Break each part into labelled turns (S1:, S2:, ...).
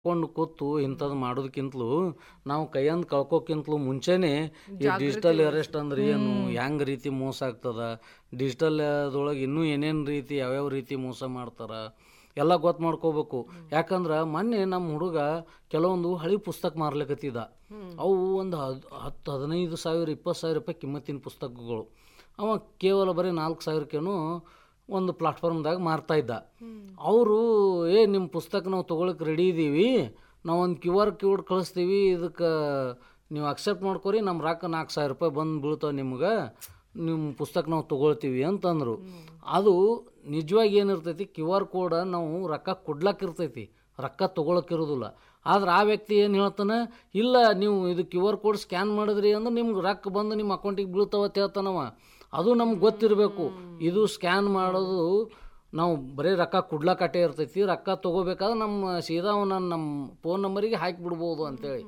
S1: ಕೊಂಡು ಕೂತು ಇಂಥದ್ದು ಮಾಡೋದಕ್ಕಿಂತಲೂ ನಾವು ಕೈಯಂದು ಕಳ್ಕೊಕ್ಕಿಂತಲೂ ಮುಂಚೆನೆ ಈ ಡಿಜಿಟಲ್ ಅರೆಸ್ಟ್ ಅಂದ್ರೆ ಏನು ಹೆಂಗ್ ರೀತಿ ಮೋಸ ಆಗ್ತದ ಡಿಜಿಟಲ್ ಅದ್ರೊಳಗೆ ಇನ್ನೂ ಏನೇನು ರೀತಿ ಯಾವ್ಯಾವ ರೀತಿ ಮೋಸ ಮಾಡ್ತಾರ ಎಲ್ಲ ಗೊತ್ತು ಮಾಡ್ಕೋಬೇಕು ಯಾಕಂದ್ರೆ ಮೊನ್ನೆ ನಮ್ಮ ಹುಡುಗ ಕೆಲವೊಂದು ಹಳಿ ಪುಸ್ತಕ ಮಾರ್ಲಿಕತ್ತಿದ್ದ ಅವು ಒಂದು ಹದ್ ಹತ್ತು ಹದಿನೈದು ಸಾವಿರ ಇಪ್ಪತ್ತು ಸಾವಿರ ರೂಪಾಯಿ ಕಿಮ್ಮತ್ತಿನ ಪುಸ್ತಕಗಳು ಅವ ಕೇವಲ ಬರೀ ನಾಲ್ಕು ಸಾವಿರಕ್ಕೇನು ಒಂದು ಪ್ಲಾಟ್ಫಾರ್ಮ್ದಾಗ ಮಾರ್ತಾ ಇದ್ದ ಅವರು ಏ ನಿಮ್ಮ ಪುಸ್ತಕ ನಾವು ತೊಗೊಳಕ್ಕೆ ರೆಡಿ ಇದ್ದೀವಿ ನಾವು ಒಂದು ಕ್ಯೂ ಆರ್ ಕೋಡ್ ಕಳಿಸ್ತೀವಿ ಇದಕ್ಕೆ ನೀವು ಅಕ್ಸೆಪ್ಟ್ ಮಾಡ್ಕೊರಿ ನಮ್ಮ ರೊಕ್ಕ ನಾಲ್ಕು ಸಾವಿರ ರೂಪಾಯಿ ಬಂದು ಬೀಳ್ತಾವೆ ನಿಮ್ಗೆ ನಿಮ್ಮ ಪುಸ್ತಕ ನಾವು ತೊಗೊಳ್ತೀವಿ ಅಂತಂದರು ಅದು ನಿಜವಾಗಿ ಏನಿರ್ತೈತಿ ಕ್ಯೂ ಆರ್ ಕೋಡ್ ನಾವು ರೊಕ್ಕ ಕೊಡ್ಲಕ್ಕಿರ್ತೈತಿ ರೊಕ್ಕ ತೊಗೊಳಕ್ಕಿರೋದಿಲ್ಲ ಆದ್ರೆ ಆ ವ್ಯಕ್ತಿ ಏನು ಹೇಳ್ತಾನೆ ಇಲ್ಲ ನೀವು ಇದು ಕ್ಯೂ ಆರ್ ಕೋಡ್ ಸ್ಕ್ಯಾನ್ ಮಾಡಿದ್ರಿ ಅಂದ್ರೆ ನಿಮ್ಗೆ ರೊಕ್ಕ ಬಂದು ನಿಮ್ಮ ಅಕೌಂಟಿಗೆ ಬೀಳ್ತಾವ ಅಂತ ಹೇಳ್ತಾನವ ಅದು ನಮ್ಗೆ ಗೊತ್ತಿರಬೇಕು ಇದು ಸ್ಕ್ಯಾನ್ ಮಾಡೋದು ನಾವು ಬರೀ ರೊಕ್ಕ ಕುಡ್ಲಕಟ್ಟೆ ಇರ್ತೈತಿ ರೊಕ್ಕ ತೊಗೋಬೇಕಾದ್ರೆ ನಮ್ಮ ಸೀದಾ ಅವನ ನಮ್ಮ ಫೋನ್ ನಂಬರಿಗೆ ಹಾಕಿಬಿಡ್ಬೋದು ಅಂತೇಳಿ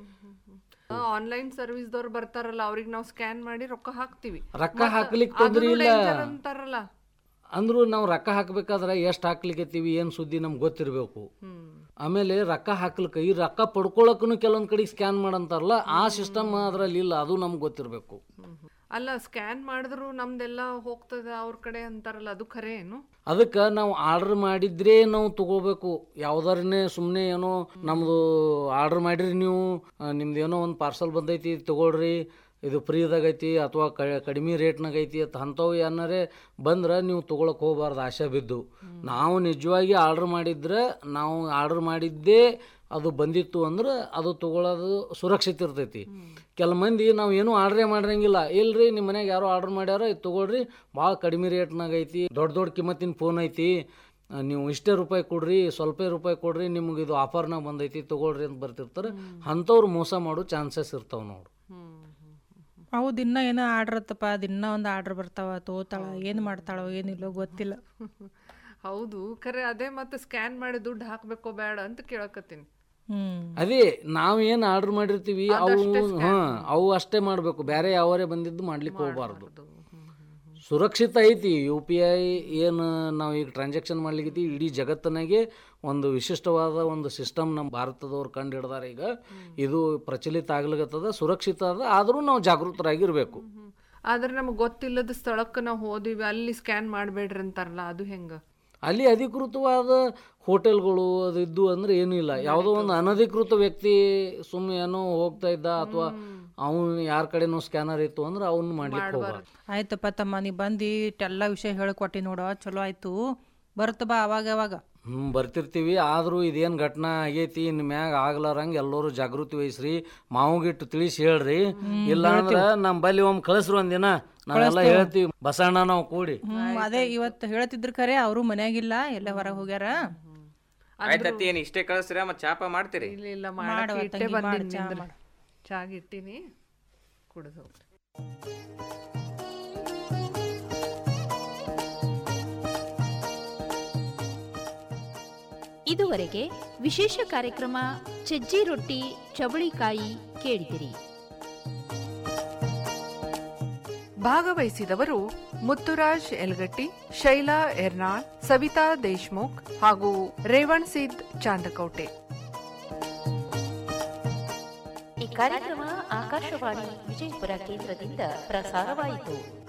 S2: ಆನ್ಲೈನ್ ಸರ್ವಿಸ್ದವ್ರು ಬರ್ತಾರಲ್ಲ ಅವ್ರಿಗೆ ನಾವು ಸ್ಕ್ಯಾನ್ ಮಾಡಿ ರೊಕ್ಕ ಹಾಕ್ತಿವಿ
S1: ರೊಕ್ಕ ಹಾಕ್ಲಿಕ್ಕೆ ತೊಂದ್ರೆ
S2: ಅದನ್ನು
S1: ಇಲ್ಲ
S2: danger ಅಂತಾರಲ್ಲ
S1: ಅಂದ್ರೂ ನಾವು ರೊಕ್ಕ ಹಾಕ್ಬೇಕಾದ್ರೆ ಎಷ್ಟು ಹಾಕ್ಲಿಕ್ಕತ್ತೀವಿ ಏನು ಸುದ್ದಿ ನಮ್ಗೆ ಗೊತ್ತಿರಬೇಕು
S2: ಹ್ಮ್
S1: ಆಮೇಲೆ ರೊಕ್ಕ ಹಾಕ್ಲಿಕ್ಕೆ ಈ ರೊಕ್ಕ ಪಡ್ಕೊಳಕ್ಕೂ ಕೆಲವೊಂದು ಕಡೆ ಸ್ಕ್ಯಾನ್ ಮಾಡಂತಾರಲ್ಲ ಆ ಸಿಸ್ಟಮ್ ಅದರಲ್ಲಿ ಇಲ್ಲ ಅದು ನಮ್ಗೆ ಗೊತ್ತಿರಬೇಕು
S2: ಹ್ಮ್, ಹ್ಮ್. ಅಲ್ಲ ಸ್ಕ್ಯಾನ್ ಮಾಡಿದ್ರು ನಮ್ದೆಲ್ಲ ಹೋಗ್ತದೆ ಅವ್ರ ಕಡೆ ಅಂತಾರಲ್ಲ ಅದು ಖರೆ ಏನು
S1: ಅದಕ್ಕೆ ನಾವು ಆರ್ಡರ್ ಮಾಡಿದ್ರೆ ನಾವು ತಗೋಬೇಕು ಯಾವ್ದಾರನೇ ಸುಮ್ಮನೆ ಏನೋ ನಮ್ದು ಆರ್ಡರ್ ಮಾಡಿರಿ ನೀವು ಆ, ನಿಮ್ದು ಏನೋ ಒಂದು ಪಾರ್ಸಲ್ ಬಂದೈತಿ ತಗೊಳ್ರಿ ಇದು ಫ್ರೀದಾಗ ಐತಿ ಅಥವಾ ಕಡಿಮೆ ರೇಟ್ನಾಗ ಐತಿ ಅಂತ ಅಂಥವು ಏನಾರೇ ಬಂದ್ರೆ ನೀವು ತೊಗೊಳಕ್ಕೆ ಹೋಗ್ಬಾರ್ದು ಆಶೆ ಬಿದ್ದು ನಾವು ನಿಜವಾಗಿ ಆರ್ಡರ್ ಮಾಡಿದ್ರೆ ನಾವು ಆರ್ಡರ್ ಮಾಡಿದ್ದೇ ಅದು ಬಂದಿತ್ತು ಅಂದ್ರೆ ಅದು ತಗೊಳ್ಳೋದು ಸುರಕ್ಷಿತ ಇರ್ತೈತಿ ಕೆಲ ಮಂದಿ ನಾವು ಏನೂ ಆರ್ಡ್ರೇ ಮಾಡಿರಂಗಿಲ್ಲ ಇಲ್ರಿ ನಿಮ್ಮ ಮನ್ಯಾಗ ಯಾರೋ ಆರ್ಡರ್ ಮಾಡ್ಯಾರ ಇದು ತೊಗೊಳ್ರಿ ಭಾಳ ಕಡಿಮೆ ರೇಟ್ನಾಗ ಐತಿ ದೊಡ್ಡ ದೊಡ್ಡ ಕಿಮ್ಮತ್ತಿನ ಫೋನ್ ಐತಿ ಆ, ನೀವು ಇಷ್ಟೇ ರೂಪಾಯಿ ಕೊಡ್ರಿ ಸ್ವಲ್ಪ ರೂಪಾಯಿ ಕೊಡ್ರಿ ನಿಮ್ಗೆ ಇದು ಆಫರ್ನಾಗ ಬಂದೈತಿ ತೊಗೊಳ್ರಿ ಅಂತ ಬರ್ತಿರ್ತಾರೆ ಅಂಥವ್ರು ಮೋಸ ಮಾಡೋ ಚಾನ್ಸಸ್ ಇರ್ತಾವೆ ನೋಡು
S3: ಅವು ದಿನ ಏನೋ ಆರ್ಡ್ರ್ ಇರ್ತಪ್ಪ ದಿನ ಒಂದು ಆರ್ಡ್ರ್ ಬರ್ತಾವ ತೋತಾಳ ಏನು ಮಾಡ್ತಾಳೋ ಏನಿಲ್ಲೋ ಗೊತ್ತಿಲ್ಲ
S2: ಹೌದು ಖರೆ ಅದೇ ಮತ್ತೆ ಸ್ಕ್ಯಾನ್ ಮಾಡಿ ದುಡ್ಡು ಹಾಕ್ಬೇಕೋ ಬೇಡ ಅಂತ ಕೇಳಕತ್ತೀನಿ
S3: ಹ್ಮ್
S1: ಅದೇ ನಾವೇನು ಆರ್ಡರ್ ಮಾಡಿರ್ತೀವಿ ಅವು ಹಾಂ ಅವು ಅಷ್ಟೇ ಮಾಡಬೇಕು ಬೇರೆ ಯಾವರೇ ಬಂದಿದ್ದು ಮಾಡ್ಲಿಕ್ಕೆ ಹೋಗ್ಬಾರ್ದು
S2: ಅದು ಹ್ಮ್, ಹ್ಮ್.
S1: ಸುರಕ್ಷಿತ ಐತಿ ಯು ಪಿ ಐ ಏನು ನಾವು ಈಗ ಟ್ರಾನ್ಸಾಕ್ಷನ್ ಮಾಡ್ಲಿಕ್ಕೆ ಇಡೀ ಜಗತ್ತಿನಾಗೆ ಒಂದು ವಿಶಿಷ್ಟವಾದ ಒಂದು ಸಿಸ್ಟಮ್ ನಮ್ಮ ಭಾರತದವ್ರು ಕಂಡು ಹಿಡ್ದಾರ ಈಗ ಇದು ಪ್ರಚಲಿತ ಆಗ್ಲಿಕತ್ತದ ಸುರಕ್ಷಿತ ಅದ ಆದರೂ ನಾವು ಜಾಗೃತರಾಗಿರ್ಬೇಕು
S2: ಹ್ಮ್. ಆದ್ರೆ ನಮ್ಗೆ ಗೊತ್ತಿಲ್ಲದ ಸ್ಥಳಕ್ಕೆ ನಾವು ಹೋದಿವಿ ಅಲ್ಲಿ ಸ್ಕ್ಯಾನ್ ಮಾಡಬೇಡ್ರಿ ಅಂತಾರಲ್ಲ ಅದು ಹೆಂಗ
S1: ಅಲ್ಲಿ ಅಧಿಕೃತವಾದ ಹೋಟೆಲ್ಗಳು ಅದು ಇದ್ದು ಅಂದ್ರೆ ಏನೂ ಇಲ್ಲ ಯಾವುದೋ ಒಂದು ಅನಧಿಕೃತ ವ್ಯಕ್ತಿ ಸುಮ್ಮನೆ ಏನೋ ಹೋಗ್ತಾ ಇದ್ದ ಅಥವಾ ಅವನು ಯಾರ ಕಡೆನೋ ಸ್ಕ್ಯಾನರ್ ಇತ್ತು ಅಂದ್ರೆ ಅವನು ಮಾಡ್ಲಿಕ್ಕೆ ಹೋಗ್ಬಾರ್ದು
S3: ಆಯ್ತಪ್ಪ ತಮ್ಮ ನೀ ಬಂದು ಎಲ್ಲ ವಿಷಯ ಹೇಳ್ಕೊಟ್ಟಿ ನೋಡ ಚಲೋ ಆಯ್ತು ಬರ್ತ ಬಾ ಅವಾಗ ಅವಾಗ
S1: ಹ್ಞೂ ಬರ್ತಿರ್ತೀವಿ ಆದರೂ ಇದೇನು ಘಟನಾ ಆಗೈತಿ ಇನ್ನು ಮ್ಯಾಗ ಆಗ್ಲಾರಂಗೆ ಎಲ್ಲರೂ ಜಾಗೃತಿ ವಹಿಸ್ರಿ ಮಾವುಗಿಟ್ಟು ತಿಳಿಸಿ ಹೇಳ್ರಿ ಇಲ್ಲ ಅಂದ್ರೆ ನಮ್ಮ ಬಲ್ಲಿ ಒಮ್ಮೆ ಕಳಿಸ್ರಿ ಒಂದಿನ ನಾವೆಲ್ಲ ಹೇಳ್ತೀವಿ ಬಸಣ್ಣ ನಾವು ಕೂಡಿ
S3: ಹ್ಮ್ ಅದೇ ಇವತ್ತು ಹೇಳ್ತಿದ್ರ ಖರೆ ಅವರು ಮನ್ಯಾಗಿಲ್ಲ ಎಲ್ಲ ಹೊರಗೆ ಹೋಗ್ಯಾರ
S4: ಆಯ್ತತ್ತಿ ಏನ್ ಇಷ್ಟೇ ಕಳಿಸ್ರಿ ಮತ್ತೆ ಚಾಪ ಮಾಡ್ತೀರಿ
S2: ಇಲ್ಲ ಇಲ್ಲ ಮಾಡಕ್ಕೆ ಇಟ್ಟೆ ಬಂದಿನಿ ಚಾಗ ಇಟ್ಟಿನಿ ಕುಡಿದು ಹೋಗ್ರಿ
S5: ಇದುವರೆಗೆ ವಿಶೇಷ ಕಾರ್ಯಕ್ರಮ ಸಜ್ಜಿ ರೊಟ್ಟಿ ಚವಳಿಕಾಯಿ ಕೇಳಿದಿರಿ
S2: ಭಾಗವಹಿಸಿದವರು ಮುತ್ತುರಾಜ್ ಯಲಗಟ್ಟಿ ಶೈಲಾ ಎರ್ನಾಳ್ ಸವಿತಾ ದೇಶ್ಮುಖ್ ಹಾಗೂ ರೇವಣ್ ಸಿದ್ ಚಾಂದಕೌಟೆ
S5: ಈ ಕಾರ್ಯಕ್ರಮ ಆಕಾಶವಾಣಿ ವಿಜಯಪುರ ಕೇಂದ್ರದಿಂದ ಪ್ರಸಾರವಾಯಿತು